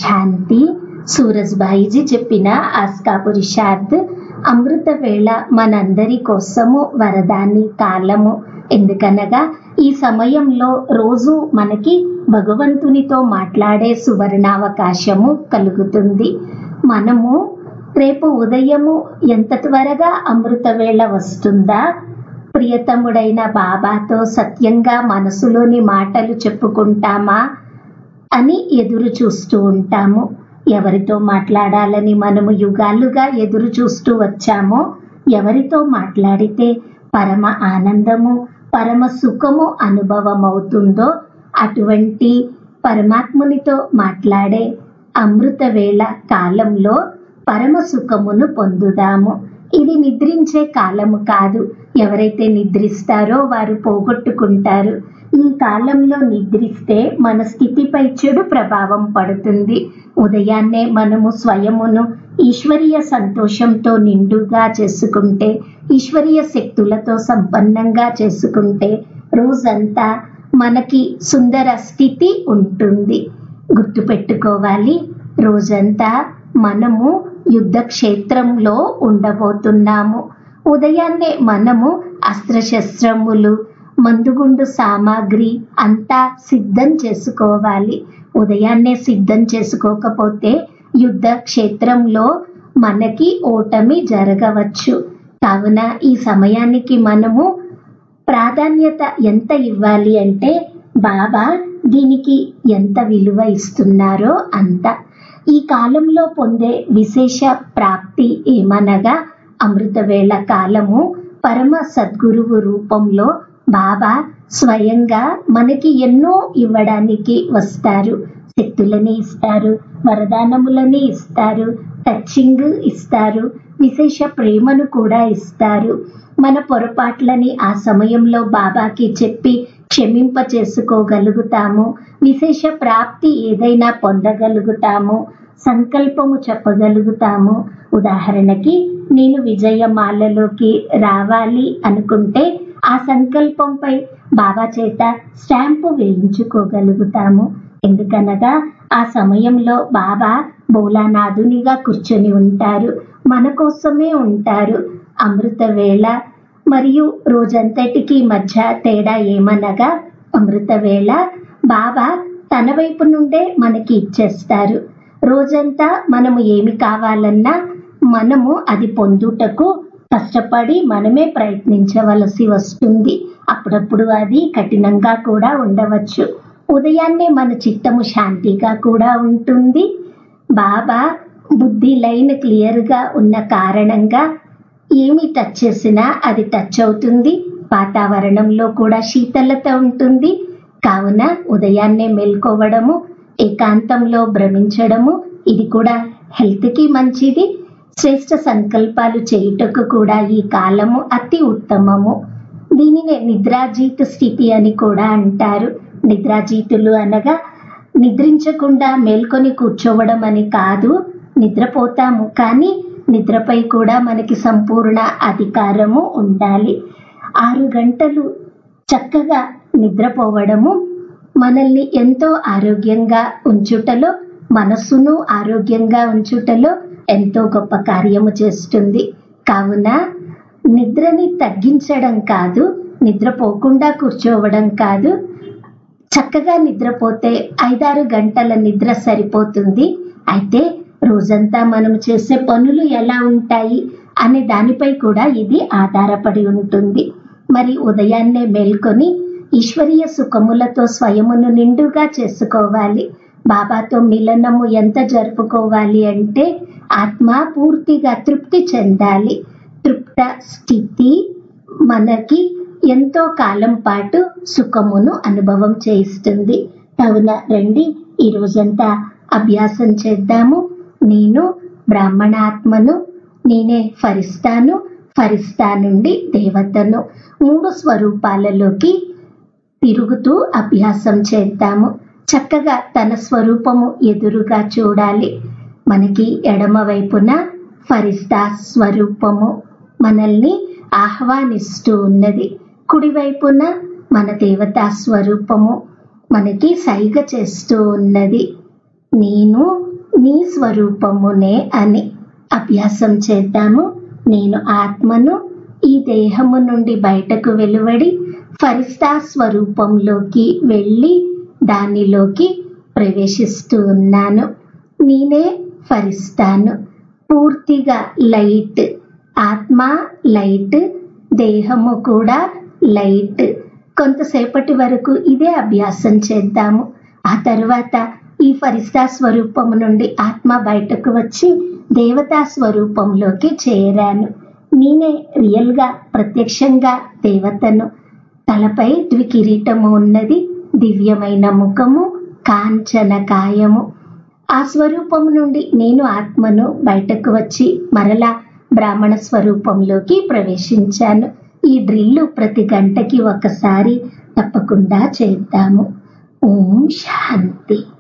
శాంతి సూరజ్బాయిజీ చెప్పిన ఆస్కా పురుషార్థ్ అమృత వేళ మనందరి కోసము వరదాని కాలము ఎందుకనగా ఈ సమయంలో రోజు మనకి భగవంతునితో మాట్లాడే సువర్ణావకాశము కలుగుతుంది మనము రేపు ఉదయము ఎంత త్వరగా అమృత వేళ వస్తుందా ప్రియతముడైన బాబాతో సత్యంగా మనసులోని మాటలు చెప్పుకుంటామా అని ఎదురు చూస్తూ ఉంటాము ఎవరితో మాట్లాడాలని మనము యుగాలుగా ఎదురు చూస్తూ వచ్చామో ఎవరితో మాట్లాడితే పరమ ఆనందము పరమ సుఖము అనుభవం అవుతుందో అటువంటి పరమాత్మునితో మాట్లాడే అమృత వేళ కాలంలో పరమ సుఖమును పొందుదాము ఇది నిద్రించే కాలము కాదు ఎవరైతే నిద్రిస్తారో వారు పోగొట్టుకుంటారు ఈ కాలంలో నిద్రిస్తే మన స్థితిపై చెడు ప్రభావం పడుతుంది ఉదయాన్నే మనము స్వయమును ఈశ్వరీయ సంతోషంతో నిండుగా చేసుకుంటే ఈశ్వరీయ శక్తులతో సంపన్నంగా చేసుకుంటే రోజంతా మనకి సుందర స్థితి ఉంటుంది గుర్తుపెట్టుకోవాలి రోజంతా మనము యుద్ధ క్షేత్రంలో ఉండబోతున్నాము ఉదయాన్నే మనము అస్త్రశస్త్రములు మందుగుండు సామాగ్రి అంతా సిద్ధం చేసుకోవాలి ఉదయాన్నే సిద్ధం చేసుకోకపోతే యుద్ధ క్షేత్రంలో మనకి ఓటమి జరగవచ్చు కావున ఈ సమయానికి మనము ప్రాధాన్యత ఎంత ఇవ్వాలి అంటే బాబా దీనికి ఎంత విలువ ఇస్తున్నారో అంత ఈ కాలంలో పొందే విశేష ప్రాప్తి ఏమనగా అమృతవేళ కాలము పరమ సద్గురువు రూపంలో బాబా స్వయంగా మనకి ఎన్నో ఇవ్వడానికి వస్తారు శక్తులని ఇస్తారు వరదానములని ఇస్తారు టచ్చింగ్ ఇస్తారు విశేష ప్రేమను కూడా ఇస్తారు మన పొరపాట్లని ఆ సమయంలో బాబాకి చెప్పి క్షమింప చేసుకోగలుగుతాము విశేష ప్రాప్తి ఏదైనా పొందగలుగుతాము సంకల్పము చెప్పగలుగుతాము ఉదాహరణకి నేను విజయమాలలోకి రావాలి అనుకుంటే ఆ సంకల్పంపై బాబా చేత స్టాంపు వేయించుకోగలుగుతాము ఎందుకనగా ఆ సమయంలో బాబా బోలానాథునిగా కూర్చొని ఉంటారు మన కోసమే ఉంటారు అమృత వేళ మరియు రోజంతటికి మధ్య తేడా ఏమనగా అమృత వేళ బాబా తన వైపు నుండే మనకి ఇచ్చేస్తారు రోజంతా మనము ఏమి కావాలన్నా మనము అది పొందుటకు కష్టపడి మనమే ప్రయత్నించవలసి వస్తుంది అప్పుడప్పుడు అది కఠినంగా కూడా ఉండవచ్చు ఉదయాన్నే మన చిత్తము శాంతిగా కూడా ఉంటుంది బాబా బుద్ధి లైన్ క్లియర్గా ఉన్న కారణంగా ఏమి టచ్ చేసినా అది టచ్ అవుతుంది వాతావరణంలో కూడా శీతలత ఉంటుంది కావున ఉదయాన్నే మేల్కోవడము ఏకాంతంలో భ్రమించడము ఇది కూడా హెల్త్కి మంచిది శ్రేష్ట సంకల్పాలు చేయుటకు కూడా ఈ కాలము అతి ఉత్తమము దీనినే నిద్రాజీత స్థితి అని కూడా అంటారు నిద్రాజీతులు అనగా నిద్రించకుండా మేల్కొని కూర్చోవడం అని కాదు నిద్రపోతాము కానీ నిద్రపై కూడా మనకి సంపూర్ణ అధికారము ఉండాలి ఆరు గంటలు చక్కగా నిద్రపోవడము మనల్ని ఎంతో ఆరోగ్యంగా ఉంచుటలో మనస్సును ఆరోగ్యంగా ఉంచుటలో ఎంతో గొప్ప కార్యము చేస్తుంది కావున నిద్రని తగ్గించడం కాదు నిద్రపోకుండా కూర్చోవడం కాదు చక్కగా నిద్రపోతే ఐదారు గంటల నిద్ర సరిపోతుంది అయితే రోజంతా మనం చేసే పనులు ఎలా ఉంటాయి అనే దానిపై కూడా ఇది ఆధారపడి ఉంటుంది మరి ఉదయాన్నే మేల్కొని ఈశ్వరీయ సుఖములతో స్వయమును నిండుగా చేసుకోవాలి బాబాతో మిలనము ఎంత జరుపుకోవాలి అంటే ఆత్మ పూర్తిగా తృప్తి చెందాలి తృప్త స్థితి మనకి ఎంతో కాలం పాటు సుఖమును అనుభవం చేయిస్తుంది కావున రండి ఈ రోజంతా అభ్యాసం చేద్దాము నేను బ్రాహ్మణాత్మను నేనే ఫరిస్తాను ఫరిస్తా నుండి దేవతను మూడు స్వరూపాలలోకి తిరుగుతూ అభ్యాసం చేద్దాము చక్కగా తన స్వరూపము ఎదురుగా చూడాలి మనకి ఎడమ వైపున ఫరిస్తా స్వరూపము మనల్ని ఆహ్వానిస్తూ ఉన్నది కుడివైపున మన దేవతా స్వరూపము మనకి సైగ చేస్తూ ఉన్నది నేను నీ స్వరూపమునే అని అభ్యాసం చేద్దాము నేను ఆత్మను ఈ దేహము నుండి బయటకు వెలువడి ఫరిస్తా స్వరూపంలోకి వెళ్ళి దానిలోకి ప్రవేశిస్తూ ఉన్నాను నేనే ఫరిస్తాను పూర్తిగా లైట్ ఆత్మ లైట్ దేహము కూడా లైట్ కొంతసేపటి వరకు ఇదే అభ్యాసం చేద్దాము ఆ తర్వాత ఈ ఫరిస్తా స్వరూపము నుండి ఆత్మ బయటకు వచ్చి దేవతా స్వరూపంలోకి చేరాను నేనే రియల్ గా ప్రత్యక్షంగా దేవతను తలపై ద్వికిరీటము ఉన్నది దివ్యమైన ముఖము కాంచన కాయము ఆ స్వరూపము నుండి నేను ఆత్మను బయటకు వచ్చి మరలా బ్రాహ్మణ స్వరూపంలోకి ప్రవేశించాను ఈ డ్రిల్లు ప్రతి గంటకి ఒకసారి తప్పకుండా చేద్దాము ఓం శాంతి